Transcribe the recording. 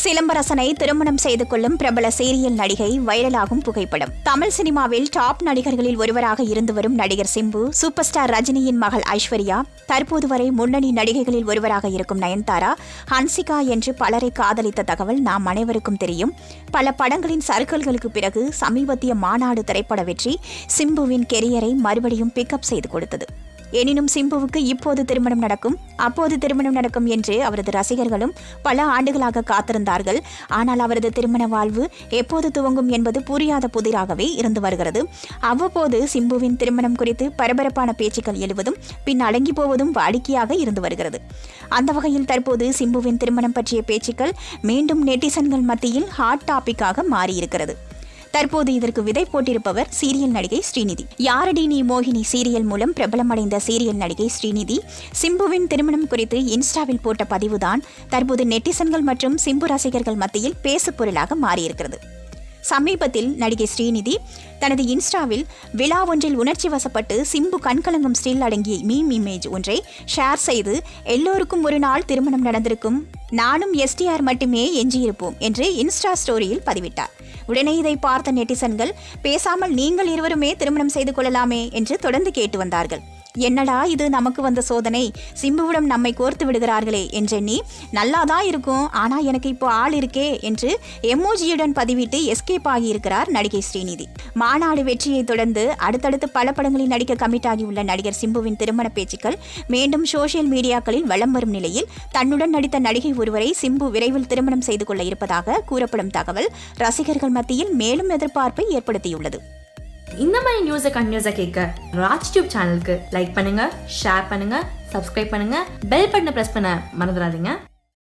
சிலம்பரசனை திருமணம் செய்து கொள்ளும் பிரபல சீரியல் நடிகை வைரலாகும் புகைப்படம் தமிழ் சினிமாவில் டாப் நடிகர்களில் ஒருவராக இருந்து வரும் நடிகர் சிம்பு சூப்பர் ஸ்டார் ரஜினியின் மகள் ஐஸ்வர்யா தற்போது வரை முன்னணி நடிகைகளில் ஒருவராக இருக்கும் நயன்தாரா ஹன்சிகா என்று பலரை காதலித்த தகவல் நாம் அனைவருக்கும் தெரியும் பல படங்களின் சறுக்கல்களுக்கு பிறகு சமீபத்திய மாநாடு திரைப்பட வெற்றி சிம்புவின் கெரியரை மறுபடியும் பிக்கப் செய்து கொடுத்தது எனினும் சிம்புவுக்கு இப்போது திருமணம் நடக்கும் அப்போது திருமணம் நடக்கும் என்று அவரது ரசிகர்களும் பல ஆண்டுகளாக காத்திருந்தார்கள் ஆனால் அவரது திருமண வாழ்வு எப்போது துவங்கும் என்பது புரியாத புதிராகவே இருந்து வருகிறது அவ்வப்போது சிம்புவின் திருமணம் குறித்து பரபரப்பான பேச்சுக்கள் எழுவதும் பின் அடங்கி போவதும் வாடிக்கையாக இருந்து வருகிறது அந்த வகையில் தற்போது சிம்புவின் திருமணம் பற்றிய பேச்சுக்கள் மீண்டும் நெட்டிசன்கள் மத்தியில் ஹாட் டாபிக்காக மாறியிருக்கிறது தற்போது இதற்கு விதை போட்டிருப்பவர் சீரியல் நடிகை ஸ்ரீநிதி யாரடி நீ மோகினி சீரியல் மூலம் பிரபலமடைந்த சீரியல் நடிகை ஸ்ரீநிதி சிம்புவின் திருமணம் குறித்து இன்ஸ்டாவில் போட்ட பதிவுதான் தற்போது நெட்டிசன்கள் மற்றும் சிம்பு ரசிகர்கள் மத்தியில் பேசுப் பொருளாக மாறியிருக்கிறது சமீபத்தில் நடிகை ஸ்ரீநிதி தனது இன்ஸ்டாவில் விழா ஒன்றில் உணர்ச்சி வசப்பட்டு சிம்பு கண்கலங்கும் ஸ்டில் அடங்கிய மீம் இமேஜ் ஒன்றை ஷேர் செய்து எல்லோருக்கும் ஒரு நாள் திருமணம் நடந்திருக்கும் நானும் எஸ்டிஆர் மட்டுமே எஞ்சியிருப்போம் என்று இன்ஸ்டா ஸ்டோரியில் பதிவிட்டார் உடனே இதை பார்த்த நெட்டிசன்கள் பேசாமல் நீங்கள் இருவருமே திருமணம் செய்து கொள்ளலாமே என்று தொடர்ந்து கேட்டு வந்தார்கள் என்னடா இது நமக்கு வந்த சோதனை சிம்புவிடம் நம்மை கோர்த்து விடுகிறார்களே என்றெண்ணி நல்லாதான் இருக்கும் ஆனா எனக்கு இப்போ ஆள் இருக்கே என்று எமோஜியுடன் பதிவிட்டு எஸ்கேப் ஆகியிருக்கிறார் நடிகை ஸ்ரீநிதி மாநாடு வெற்றியை தொடர்ந்து அடுத்தடுத்து பல படங்களில் நடிக்க கமிட் ஆகியுள்ள நடிகர் சிம்புவின் திருமண பேச்சுக்கள் மீண்டும் சோஷியல் மீடியாக்களில் வலம் வரும் நிலையில் தன்னுடன் நடித்த நடிகை ஒருவரை சிம்பு விரைவில் திருமணம் செய்து கொள்ள இருப்பதாக கூறப்படும் தகவல் ரசிகர்கள் மத்தியில் மேலும் எதிர்பார்ப்பை ஏற்படுத்தியுள்ளது இந்த மாதிரி நியூஸை கண்டினியூஸாக கேட்க ராஜ் டியூப் சேனலுக்கு லைக் பண்ணுங்க ஷேர் பண்ணுங்க சப்ஸ்கிரைப் பண்ணுங்க பெல் பட்டனை ப்ரெஸ் பண்ண மறந்துடாதீங்க